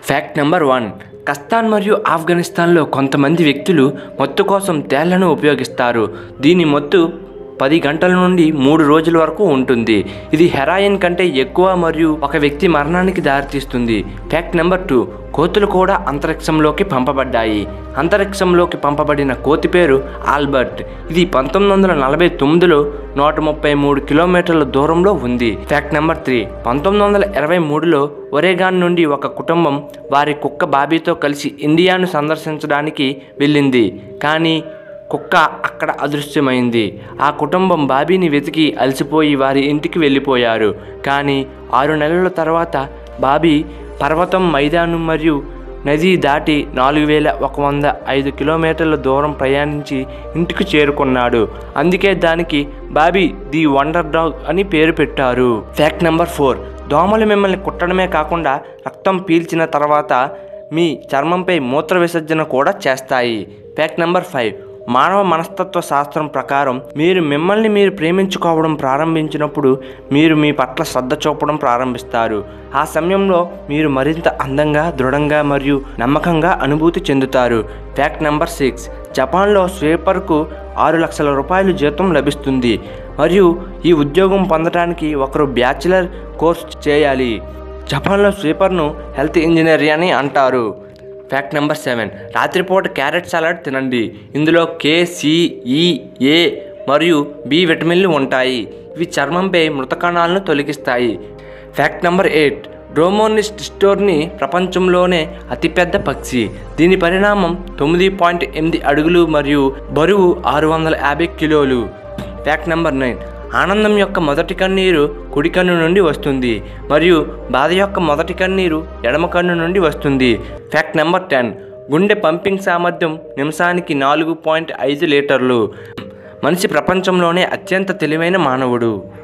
fact number one కస్తాన్ మరియు ఆఫ్ఘనిస్తాన్లో కొంతమంది వ్యక్తులు మత్తు కోసం తేళ్లను ఉపయోగిస్తారు దీని మత్తు పది గంటల నుండి మూడు రోజుల వరకు ఉంటుంది ఇది హెరాయిన్ కంటే ఎక్కువ మరియు ఒక వ్యక్తి మరణానికి దారితీస్తుంది ఫ్యాక్ట్ నెంబర్ టూ కోతులు కూడా అంతరిక్షంలోకి పంపబడ్డాయి అంతరిక్షంలోకి పంపబడిన కోతి పేరు ఆల్బర్ట్ ఇది పంతొమ్మిది వందల నలభై తొమ్మిదిలో నూట ముప్పై మూడు కిలోమీటర్ల దూరంలో ఉంది ఫ్యాక్ట్ నెంబర్ త్రీ పంతొమ్మిది వందల ఇరవై మూడులో ఒరేగాన్ నుండి ఒక కుటుంబం వారి కుక్క బాబీతో కలిసి ఇండియాను సందర్శించడానికి వెళ్ళింది కానీ కుక్క అక్కడ అదృశ్యమైంది ఆ కుటుంబం బాబీని వెతికి అలసిపోయి వారి ఇంటికి వెళ్ళిపోయారు కానీ ఆరు నెలల తర్వాత బాబీ పర్వతం మైదానం మరియు నది దాటి నాలుగు వేల ఒక వంద ఐదు కిలోమీటర్ల దూరం ప్రయాణించి ఇంటికి చేరుకున్నాడు అందుకే దానికి బాబీ ది వండర్ డాగ్ అని పేరు పెట్టారు ఫ్యాక్ట్ నెంబర్ ఫోర్ దోమలు మిమ్మల్ని కుట్టడమే కాకుండా రక్తం పీల్చిన తర్వాత మీ చర్మంపై మూత్ర విసర్జన కూడా చేస్తాయి ఫ్యాక్ట్ నెంబర్ ఫైవ్ మానవ మనస్తత్వ శాస్త్రం ప్రకారం మీరు మిమ్మల్ని మీరు ప్రేమించుకోవడం ప్రారంభించినప్పుడు మీరు మీ పట్ల శ్రద్ధ చూపడం ప్రారంభిస్తారు ఆ సమయంలో మీరు మరింత అందంగా దృఢంగా మరియు నమ్మకంగా అనుభూతి చెందుతారు ఫ్యాక్ట్ నెంబర్ సిక్స్ జపాన్లో స్వీపర్కు ఆరు లక్షల రూపాయలు జీతం లభిస్తుంది మరియు ఈ ఉద్యోగం పొందడానికి ఒకరు బ్యాచిలర్ కోర్స్ చేయాలి జపాన్లో స్వీపర్ను హెల్త్ ఇంజనీర్ అని అంటారు ఫ్యాక్ట్ నెంబర్ సెవెన్ రాత్రిపూట క్యారెట్ సలాడ్ తినండి ఇందులో కే సి ఈ ఏ మరియు బి విటమిన్లు ఉంటాయి ఇవి చర్మంపై మృత కణాలను తొలగిస్తాయి fact number eight Dromornis stirtoni ప్రపంచంలోనే అతిపెద్ద పక్షి దీని పరిణామం తొమ్మిది పాయింట్ ఎనిమిది అడుగులు మరియు బరువు ఆరు వందల యాభై కిలోలు ఫ్యాక్ట్ నెంబర్ నైన్ ఆనందం యొక్క మొదటి కన్నీరు కుడి కన్ను నుండి వస్తుంది మరియు బాధ యొక్క మొదటి కన్నీరు ఎడమ కన్ను నుండి వస్తుంది ఫ్యాక్ట్ నెంబర్ టెన్ గుండె పంపింగ్ సామర్థ్యం నిమిషానికి నాలుగు పాయింట్ ఐదు లీటర్లు మనిషి ప్రపంచంలోనే అత్యంత తెలివైన మానవుడు